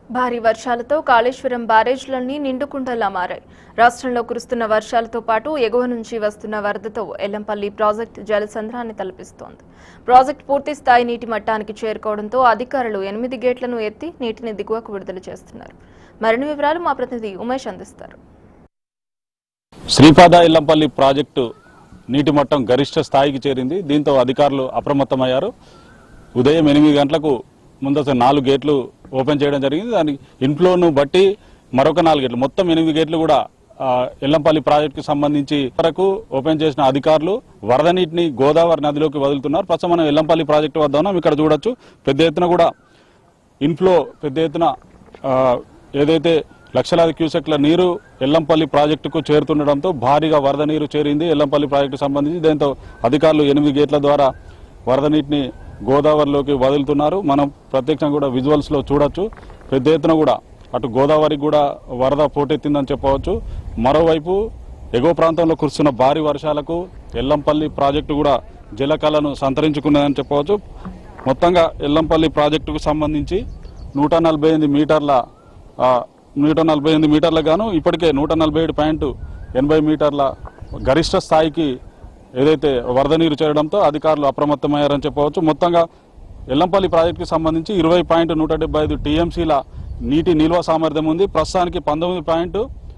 భారీ వర్షాలతో కాళేశ్వరం బ్యారేజ్లన్నీ నిండుకుండలా మారాయి రాష్ట్రంలో కురుస్తున్న వర్షాలతో పాటు ఎగువ నుంచి వస్తున్న వరదతో ఎల్లంపల్లి ప్రాజెక్టు జలసంద్రాన్ని తలపిస్తోంది ప్రాజెక్టు పూర్తి స్థాయి నీటి మట్టానికి చేరుకోవడంతో అధికారులు ఎనిమిది గేట్లను ఎత్తి నీటిని దిగువకు విడుదల చేస్తున్నారు మరిన్ని వివరాలు మా ప్రతినిధి ఉమేష్ అందిస్తారు శ్రీపాద ఇల్లంపల్లి ప్రాజెక్టు నీటి మట్టం గరిష్ట స్థాయికి చేరింది దీంతో అధికారులు అప్రమత్తమయ్యారు ఉదయం ఎనిమిది గంటలకు ముందస్తు నాలుగు గేట్లు ఓపెన్ చేయడం జరిగింది దాని ఇన్ఫ్లోను బట్టి మరొక నాలుగు గేట్లు మొత్తం ఎనిమిది గేట్లు కూడా ఆ, ఎల్లంపల్లి ప్రాజెక్టుకు సంబంధించి వరకు ఓపెన్ చేసిన అధికారులు వరద నీటిని గోదావరి నదిలోకి వదులుతున్నారు ప్రస్తుతం మనం ఎల్లంపల్లి ప్రాజెక్టు వద్ద ఉన్నాం ఇక్కడ చూడొచ్చు పెద్ద ఎత్తున కూడా ఇన్ఫ్లో పెద్ద ఎత్తున ఆ, ఏదైతే లక్షలాది క్యూసెక్ల నీరు ఎల్లంపల్లి ప్రాజెక్టుకు చేరుతుండడంతో భారీగా వరద నీరు చేరింది ఎల్లంపల్లి ప్రాజెక్టుకు సంబంధించి దీంతో అధికారులు ఎనిమిది గేట్ల ద్వారా వరద నీటిని గోదావరిలోకి వదులుతున్నారు మనం ప్రత్యక్షంగా కూడా విజువల్స్ లో చూడొచ్చు పెద్ద ఎత్తున కూడా అటు గోదావరికి కూడా వరద పోటెత్తిందని చెప్పవచ్చు మరోవైపు ఎగువ ప్రాంతంలో కురుస్తున్న భారీ వర్షాలకు ఎల్లంపల్లి ప్రాజెక్టు కూడా జలకళను సంతరించుకున్నదని చెప్పవచ్చు మొత్తంగా ఎల్లంపల్లి ప్రాజెక్టుకు సంబంధించి నూట నలభై ఎనిమిది మీటర్ల ఆ, నూట నలభై ఎనిమిది మీటర్లకు గాను ఇప్పటికే నూట నలభై ఏడు పాయింట్ ఎనభై మీటర్ల గరిష్ట స్థాయికి ఏదైతే వరద నీరు చేరడంతో అధికారులు అప్రమత్తమయ్యారని చెప్పవచ్చు మొత్తంగా ఎల్లంపల్లి ప్రాజెక్టుకి సంబంధించి ఇరవై పాయింట్ నూట డెబ్బై ఐదు టీఎంసీల నీటి నిల్వ సామర్థ్యం ఉంది ప్రస్తుతానికి పంతొమ్మిది పాయింట్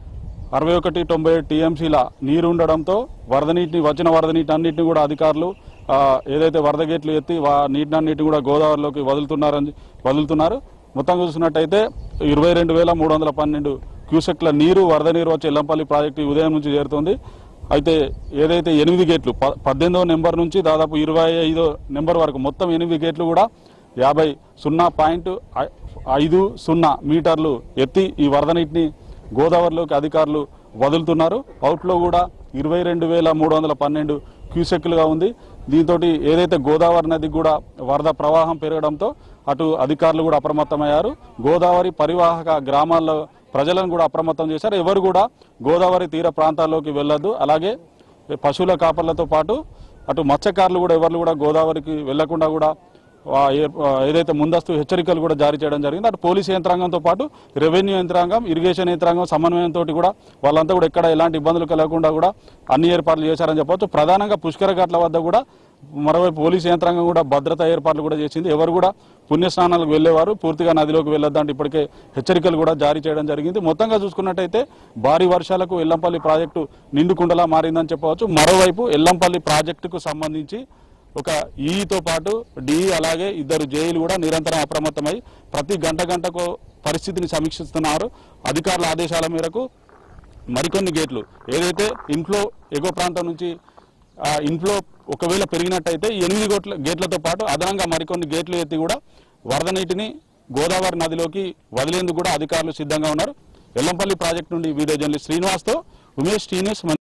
అరవై ఒకటి తొంభై ఏడు టీఎంసీల నీరు ఉండడంతో వరద నీటిని వచ్చిన వరద నీటి అన్నింటిని కూడా అధికారులు ఆ, ఏదైతే వరద గేట్లు ఎత్తి వా నీటిని అన్నింటిని కూడా గోదావరిలోకి వదులుతున్నారని వదులుతున్నారు మొత్తం చూసినట్టయితే ఇరవై రెండు వేల మూడు వందల పన్నెండు క్యూసెక్ల నీరు వరద నీరు వచ్చి ఎల్లంపల్లి ప్రాజెక్టు ఈ ఉదయం నుంచి చేరుతుంది అయితే ఏదైతే ఎనిమిది గేట్లు ప- పద్దెనిమిదో నెంబర్ నుంచి దాదాపు ఇరవై ఐదో నెంబర్ వరకు మొత్తం ఎనిమిది గేట్లు కూడా యాభై సున్నా పాయింట్ ఐ- ఐదు సున్నా మీటర్లు ఎత్తి ఈ వరద నీటిని గోదావరిలోకి అధికారులు వదులుతున్నారు అవుట్లో కూడా ఇరవై రెండు వేల మూడు వందల పన్నెండు క్యూసెక్లుగా ఉంది దీంతో ఏదైతే గోదావరి నదికి కూడా వరద ప్రవాహం పెరగడంతో అటు అధికారులు కూడా అప్రమత్తమయ్యారు గోదావరి పరివాహక గ్రామాల్లో ప్రజలను కూడా అప్రమత్తం చేశారు ఎవరు కూడా గోదావరి తీర ప్రాంతాల్లోకి వెళ్ళొద్దు అలాగే పశువుల కాపర్లతో పాటు అటు మత్స్యకారులు కూడా ఎవరు కూడా గోదావరికి వెళ్లకుండా కూడా ఆ ఏ- ఆ ఏదైతే ముందస్తు హెచ్చరికలు కూడా జారీ చేయడం జరిగింది అటు పోలీసు యంత్రాంగంతో పాటు రెవెన్యూ యంత్రాంగం ఇరిగేషన్ యంత్రాంగం సమన్వయంతో కూడా వాళ్ళంతా కూడా ఎక్కడ ఎలాంటి ఇబ్బందులు కలగకుండా కూడా అన్ని ఏర్పాట్లు చేశారని చెప్పొచ్చు ప్రధానంగా పుష్కర ఘాట్ల వద్ద కూడా మరోవైపు పోలీసు యంత్రాంగం కూడా భద్రతా ఏర్పాట్లు కూడా చేసింది ఎవరు కూడా పుణ్యస్నానాలకు వెళ్ళేవారు పూర్తిగా నదిలోకి వెళ్ళొద్దంటే ఇప్పటికే హెచ్చరికలు కూడా జారీ చేయడం జరిగింది మొత్తంగా చూసుకున్నట్టయితే భారీ వర్షాలకు ఎల్లంపల్లి ప్రాజెక్టు నిండుకుండలా మారిందని చెప్పవచ్చు మరోవైపు ఎల్లంపల్లి ప్రాజెక్టుకు సంబంధించి ఒక ఈతో పాటు డి అలాగే ఇద్దరు జేఈలు కూడా నిరంతరం అప్రమత్తమై ప్రతి గంట గంటకు పరిస్థితిని సమీక్షిస్తున్నారు అధికారుల ఆదేశాల మేరకు మరికొన్ని గేట్లు ఏదైతే ఇన్ఫ్లో ఎగువ ప్రాంతం నుంచి ఆ ఇన్ఫ్లో ఒకవేళ పెరిగినట్టయితే ఈ ఎనిమిది గోట్ల గేట్లతో పాటు అదనంగా మరికొన్ని గేట్లు ఎత్తి కూడా వరద నీటిని గోదావరి నదిలోకి వదిలేందుకు కూడా అధికారులు సిద్ధంగా ఉన్నారు ఎల్లంపల్లి ప్రాజెక్టు నుండి వీడియో జర్నలిస్ట్ శ్రీనివాస్తో ఉమేష్ టీనియస్